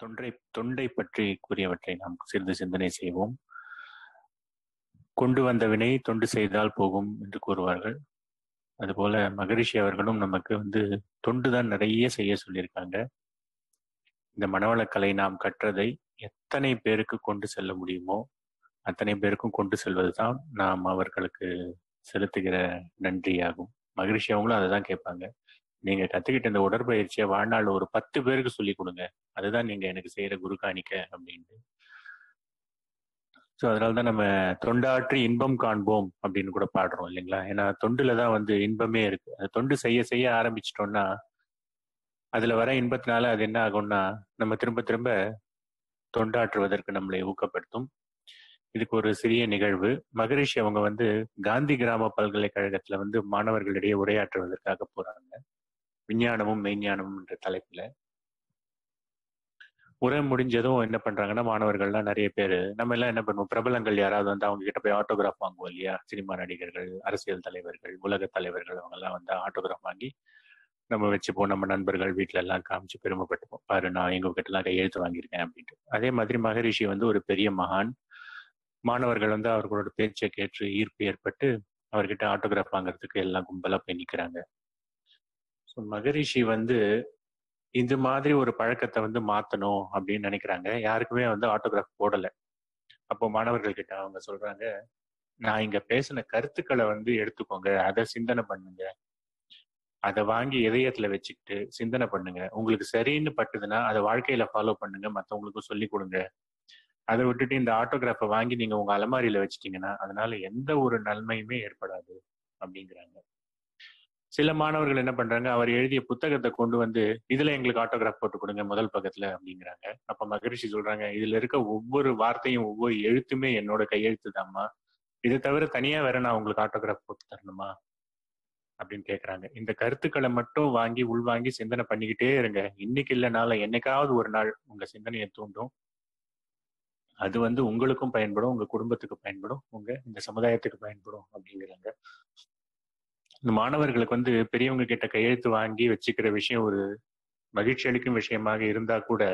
தொன்றை தொண்டை பற்றி கூறியவற்றை நாம் சிறிது சிந்தனை செய்வோம் கொண்டு வந்த வினை தொண்டு செய்தால் போகும் என்று கூறுவார்கள் அதுபோல மகரிஷி அவர்களும் நமக்கு வந்து தொண்டு தான் நிறைய செய்ய சொல்லியிருக்காங்க இந்த மனவளக்கலை நாம் கற்றதை எத்தனை பேருக்கு கொண்டு செல்ல முடியுமோ அத்தனை பேருக்கும் கொண்டு செல்வதுதான் நாம் அவர்களுக்கு செலுத்துகிற நன்றியாகும் மகிழ்ச்சி அவங்களும் அதை தான் கேட்பாங்க நீங்க கத்துக்கிட்ட இந்த உடற்பயிற்சியை வாழ்நாள் ஒரு பத்து பேருக்கு சொல்லி கொடுங்க அதுதான் நீங்க எனக்கு செய்யற குரு காணிக்க அப்படின்ட்டு ஸோ அதனால தான் நம்ம தொண்டாற்றி இன்பம் காண்போம் அப்படின்னு கூட பாடுறோம் இல்லைங்களா ஏன்னா தொண்டுல தான் வந்து இன்பமே இருக்கு அது தொண்டு செய்ய செய்ய ஆரம்பிச்சிட்டோம்னா அதுல வர இன்பத்தினால அது என்ன ஆகும்னா நம்ம திரும்ப திரும்ப தொண்டாற்றுவதற்கு நம்மளை ஊக்கப்படுத்தும் இதுக்கு ஒரு சிறிய நிகழ்வு மகரிஷி அவங்க வந்து காந்தி கிராம பல்கலைக்கழகத்துல வந்து மாணவர்களிடையே உரையாற்றுவதற்காக போறாங்க விஞ்ஞானமும் மெய்ஞானமும் என்ற தலைப்புல உரை முடிஞ்சதும் என்ன பண்றாங்கன்னா மாணவர்கள்லாம் நிறைய பேர் நம்ம எல்லாம் என்ன பண்ணுவோம் பிரபலங்கள் யாராவது வந்து அவங்க கிட்ட போய் ஆட்டோகிராஃப் வாங்குவோம் இல்லையா சினிமா நடிகர்கள் அரசியல் தலைவர்கள் உலக தலைவர்கள் அவங்க எல்லாம் வந்து ஆட்டோகிராஃப் வாங்கி நம்ம வச்சுப்போம் நம்ம நண்பர்கள் வீட்டுல எல்லாம் காமிச்சு பெருமைப்பட்டுப்போம் பாரு நான் எங்க கிட்ட எல்லாம் கையெழுத்து வாங்கியிருக்கேன் அப்படின்ட்டு அதே மாதிரி மகரிஷி வந்து ஒரு பெரிய மகான் மாணவர்கள் வந்து அவர்களோட பேச்சை கேட்டு ஈர்ப்பு ஏற்பட்டு அவர்கிட்ட ஆட்டோகிராஃப் வாங்குறதுக்கு எல்லாம் கும்பலா போய் நிக்கிறாங்க ஸோ மகரிஷி வந்து இந்த மாதிரி ஒரு பழக்கத்தை வந்து மாத்தணும் அப்படின்னு நினைக்கிறாங்க யாருக்குமே வந்து ஆட்டோகிராஃப் போடல அப்போ மாணவர்கள் கிட்ட அவங்க சொல்றாங்க நான் இங்க பேசின கருத்துக்களை வந்து எடுத்துக்கோங்க அதை சிந்தனை பண்ணுங்க அதை வாங்கி இதயத்துல வச்சுக்கிட்டு சிந்தனை பண்ணுங்க உங்களுக்கு சரின்னு பட்டுதுன்னா அதை வாழ்க்கையில ஃபாலோ பண்ணுங்க மற்றவங்களுக்கும் சொல்லி கொடுங்க அதை விட்டுட்டு இந்த ஆட்டோகிராஃபை வாங்கி நீங்க உங்க அலமாரியில வச்சிட்டீங்கன்னா அதனால எந்த ஒரு நன்மையுமே ஏற்படாது அப்படிங்கிறாங்க சில மாணவர்கள் என்ன பண்றாங்க அவர் எழுதிய புத்தகத்தை கொண்டு வந்து இதுல எங்களுக்கு ஆட்டோகிராஃப் போட்டு கொடுங்க முதல் பக்கத்துல அப்படிங்கிறாங்க அப்ப மகரிஷி சொல்றாங்க இதுல இருக்க ஒவ்வொரு வார்த்தையும் ஒவ்வொரு எழுத்துமே என்னோட கையெழுத்து தாம்மா இதை தவிர தனியா வேற நான் உங்களுக்கு ஆட்டோகிராஃப் போட்டு தரணுமா அப்படின்னு கேக்குறாங்க இந்த கருத்துக்களை மட்டும் வாங்கி உள்வாங்கி சிந்தனை பண்ணிக்கிட்டே இருங்க இன்னைக்கு இல்லைனால என்னைக்காவது ஒரு நாள் உங்க சிந்தனையை தூண்டும் அது வந்து உங்களுக்கும் பயன்படும் உங்க குடும்பத்துக்கு பயன்படும் உங்க இந்த சமுதாயத்துக்கு பயன்படும் அப்படிங்கிறாங்க இந்த மாணவர்களுக்கு வந்து பெரியவங்க கிட்ட கையெழுத்து வாங்கி வச்சுக்கிற விஷயம் ஒரு மகிழ்ச்சி அளிக்கும் விஷயமாக இருந்தா கூட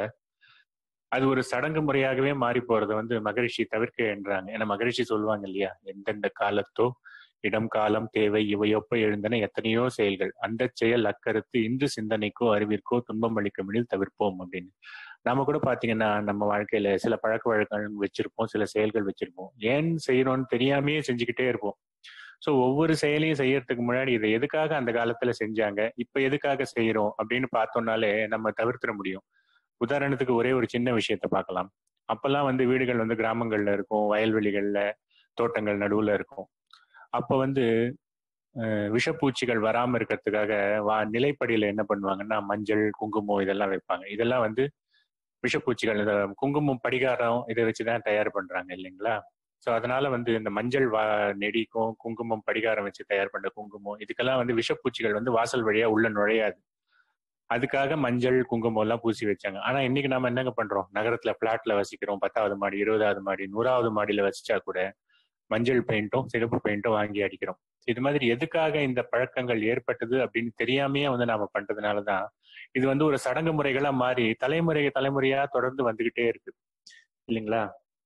அது ஒரு சடங்கு முறையாகவே மாறி போறதை வந்து மகரிஷி தவிர்க்க என்றாங்க ஏன்னா மகரிஷி சொல்லுவாங்க இல்லையா எந்தெந்த காலத்தோ இடம் காலம் தேவை இவையொப்ப எழுந்தன எத்தனையோ செயல்கள் அந்த செயல் அக்கருத்து இன்று சிந்தனைக்கோ அறிவிற்கோ துன்பம் அளிக்குமெனில் தவிர்ப்போம் அப்படின்னு நாம கூட பாத்தீங்கன்னா நம்ம வாழ்க்கையில சில பழக்க வழக்கங்கள் வச்சிருப்போம் சில செயல்கள் வச்சிருப்போம் ஏன் செய்யறோம்னு தெரியாமையே செஞ்சுக்கிட்டே இருப்போம் ஸோ ஒவ்வொரு செயலையும் செய்யறதுக்கு முன்னாடி இதை எதுக்காக அந்த காலத்துல செஞ்சாங்க இப்ப எதுக்காக செய்யறோம் அப்படின்னு பார்த்தோம்னாலே நம்ம தவிர்த்திட முடியும் உதாரணத்துக்கு ஒரே ஒரு சின்ன விஷயத்த பார்க்கலாம் அப்பெல்லாம் வந்து வீடுகள் வந்து கிராமங்கள்ல இருக்கும் வயல்வெளிகள்ல தோட்டங்கள் நடுவுல இருக்கும் அப்ப வந்து விஷப்பூச்சிகள் வராம இருக்கிறதுக்காக வா நிலைப்படியில என்ன பண்ணுவாங்கன்னா மஞ்சள் குங்குமம் இதெல்லாம் வைப்பாங்க இதெல்லாம் வந்து விஷப்பூச்சிகள் இந்த குங்குமம் படிகாரம் இதை வச்சுதான் தயார் பண்றாங்க இல்லைங்களா ஸோ அதனால வந்து இந்த மஞ்சள் வா நெடிக்கும் குங்குமம் படிகாரம் வச்சு தயார் பண்ற குங்குமம் இதுக்கெல்லாம் வந்து விஷப்பூச்சிகள் வந்து வாசல் வழியா உள்ள நுழையாது அதுக்காக மஞ்சள் குங்குமம் எல்லாம் பூசி வச்சாங்க ஆனா இன்னைக்கு நாம என்னங்க பண்றோம் நகரத்துல பிளாட்ல வசிக்கிறோம் பத்தாவது மாடி இருபதாவது மாடி நூறாவது மாடியில வசிச்சா கூட மஞ்சள் பெயிண்டும் சிகப்பு பெயிண்டும் வாங்கி அடிக்கிறோம் இது மாதிரி எதுக்காக இந்த பழக்கங்கள் ஏற்பட்டது அப்படின்னு தெரியாமையே வந்து நாம பண்றதுனாலதான் இது வந்து ஒரு சடங்கு முறைகளா மாறி தலைமுறை தலைமுறையா தொடர்ந்து வந்துகிட்டே இருக்கு இல்லைங்களா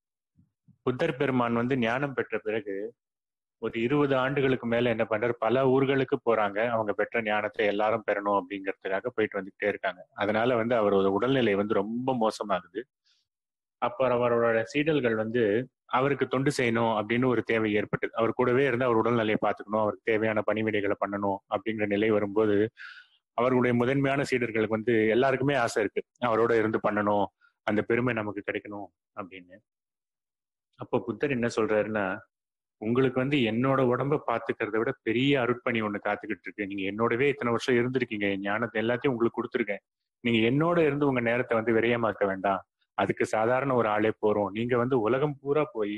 புத்தர் பெருமான் வந்து ஞானம் பெற்ற பிறகு ஒரு இருபது ஆண்டுகளுக்கு மேல என்ன பண்றாரு பல ஊர்களுக்கு போறாங்க அவங்க பெற்ற ஞானத்தை எல்லாரும் பெறணும் அப்படிங்கிறதுக்காக போயிட்டு வந்துகிட்டே இருக்காங்க அதனால வந்து அவரோட உடல்நிலை வந்து ரொம்ப மோசமாகுது அப்ப அவரோட சீடல்கள் வந்து அவருக்கு தொண்டு செய்யணும் அப்படின்னு ஒரு தேவை ஏற்பட்டது அவர் கூடவே இருந்து அவர் உடல்நிலையை பார்த்துக்கணும் அவருக்கு தேவையான பணிவிடைகளை பண்ணணும் அப்படிங்கிற நிலை வரும்போது அவர்களுடைய முதன்மையான சீடர்களுக்கு வந்து எல்லாருக்குமே ஆசை இருக்கு அவரோட இருந்து பண்ணணும் அந்த பெருமை நமக்கு கிடைக்கணும் அப்படின்னு அப்போ புத்தர் என்ன சொல்றாருன்னா உங்களுக்கு வந்து என்னோட உடம்ப பாத்துக்கிறத விட பெரிய அருட்பணி ஒண்ணு காத்துக்கிட்டு இருக்கு நீங்க என்னோடவே இத்தனை வருஷம் இருந்திருக்கீங்க ஞானத்தை எல்லாத்தையும் உங்களுக்கு கொடுத்துருக்கேன் நீங்க என்னோட இருந்து உங்க நேரத்தை வந்து விரயமாக்க வேண்டாம் அதுக்கு சாதாரண ஒரு ஆளே போறோம் நீங்க வந்து உலகம் பூரா போய்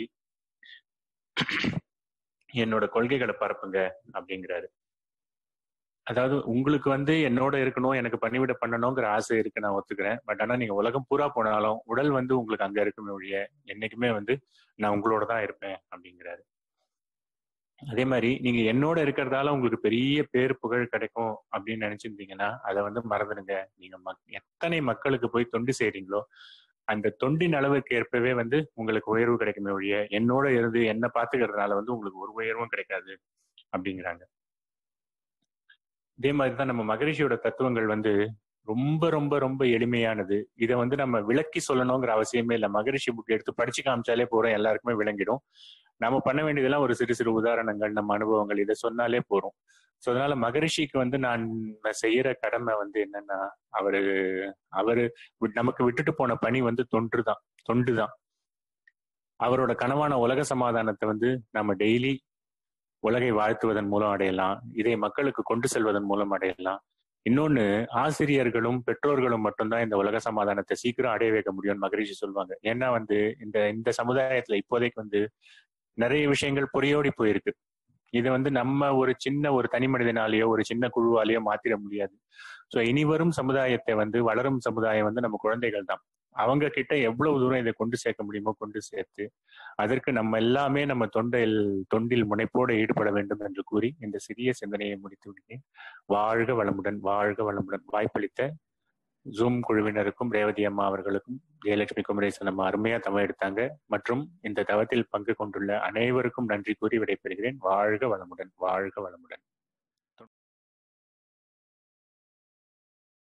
என்னோட கொள்கைகளை பரப்புங்க அப்படிங்கிறாரு அதாவது உங்களுக்கு வந்து என்னோட இருக்கணும் எனக்கு பணிவிட பண்ணணுங்கிற ஆசை இருக்கு நான் ஒத்துக்கிறேன் பட் ஆனா நீங்க உலகம் பூரா போனாலும் உடல் வந்து உங்களுக்கு அங்க இருக்குமே ஒழிய என்னைக்குமே வந்து நான் உங்களோட தான் இருப்பேன் அப்படிங்கிறாரு அதே மாதிரி நீங்க என்னோட இருக்கிறதால உங்களுக்கு பெரிய பேர் புகழ் கிடைக்கும் அப்படின்னு நினைச்சிருந்தீங்கன்னா அதை வந்து மறந்துடுங்க நீங்க மக்- எத்தனை மக்களுக்கு போய் தொண்டு செய்றீங்களோ அந்த தொண்டின் அளவுக்கு ஏற்பவே வந்து உங்களுக்கு உயர்வு கிடைக்குமே ஒழிய என்னோட இருந்து என்ன பாத்துக்கிறதுனால வந்து உங்களுக்கு ஒரு உயர்வும் கிடைக்காது அப்படிங்கிறாங்க இதே மாதிரி தான் நம்ம மகரிஷியோட தத்துவங்கள் வந்து ரொம்ப ரொம்ப ரொம்ப எளிமையானது இதை வந்து நம்ம விளக்கி சொல்லணுங்கிற அவசியமே இல்லை மகரிஷி புக் எடுத்து படிச்சு காமிச்சாலே போறோம் எல்லாருக்குமே விளங்கிடும் நம்ம பண்ண வேண்டியதெல்லாம் ஒரு சிறு சிறு உதாரணங்கள் நம்ம அனுபவங்கள் இதை சொன்னாலே போறோம் ஸோ அதனால மகரிஷிக்கு வந்து நான் செய்யற கடமை வந்து என்னன்னா அவரு அவரு வி- நமக்கு விட்டுட்டு போன பணி வந்து தொன்று தான் தொண்டு தான் அவரோட கனவான உலக சமாதானத்தை வந்து நம்ம டெய்லி உலகை வாழ்த்துவதன் மூலம் அடையலாம் இதை மக்களுக்கு கொண்டு செல்வதன் மூலம் அடையலாம் இன்னொன்னு ஆசிரியர்களும் பெற்றோர்களும் மட்டும்தான் இந்த உலக சமாதானத்தை சீக்கிரம் அடைய வைக்க முடியும்னு மகரிஷி சொல்லுவாங்க ஏன்னா வந்து இந்த இந்த சமுதாயத்துல இப்போதைக்கு வந்து நிறைய விஷயங்கள் பொறியோடி போயிருக்கு இதை வந்து நம்ம ஒரு சின்ன ஒரு தனி மனிதனாலேயோ ஒரு சின்ன குழுவாலேயோ மாத்திர முடியாது ஸோ இனி வரும் சமுதாயத்தை வந்து வளரும் சமுதாயம் வந்து நம்ம குழந்தைகள் தான் அவங்க கிட்ட எவ்வளவு தூரம் இதை கொண்டு சேர்க்க முடியுமோ கொண்டு சேர்த்து அதற்கு நம்ம எல்லாமே நம்ம தொண்டில் தொண்டில் முனைப்போடு ஈடுபட வேண்டும் என்று கூறி இந்த சிறிய சிந்தனையை முடித்து விடுகிறேன் வாழ்க வளமுடன் வாழ்க வளமுடன் வாய்ப்பளித்த ஜூம் குழுவினருக்கும் ரேவதி அம்மா அவர்களுக்கும் ஜெயலட்சுமி குமரேசன் அம்மா அருமையா தமிழ் எடுத்தாங்க மற்றும் இந்த தவத்தில் பங்கு கொண்டுள்ள அனைவருக்கும் நன்றி கூறி விடைபெறுகிறேன் வாழ்க வளமுடன் வாழ்க வளமுடன்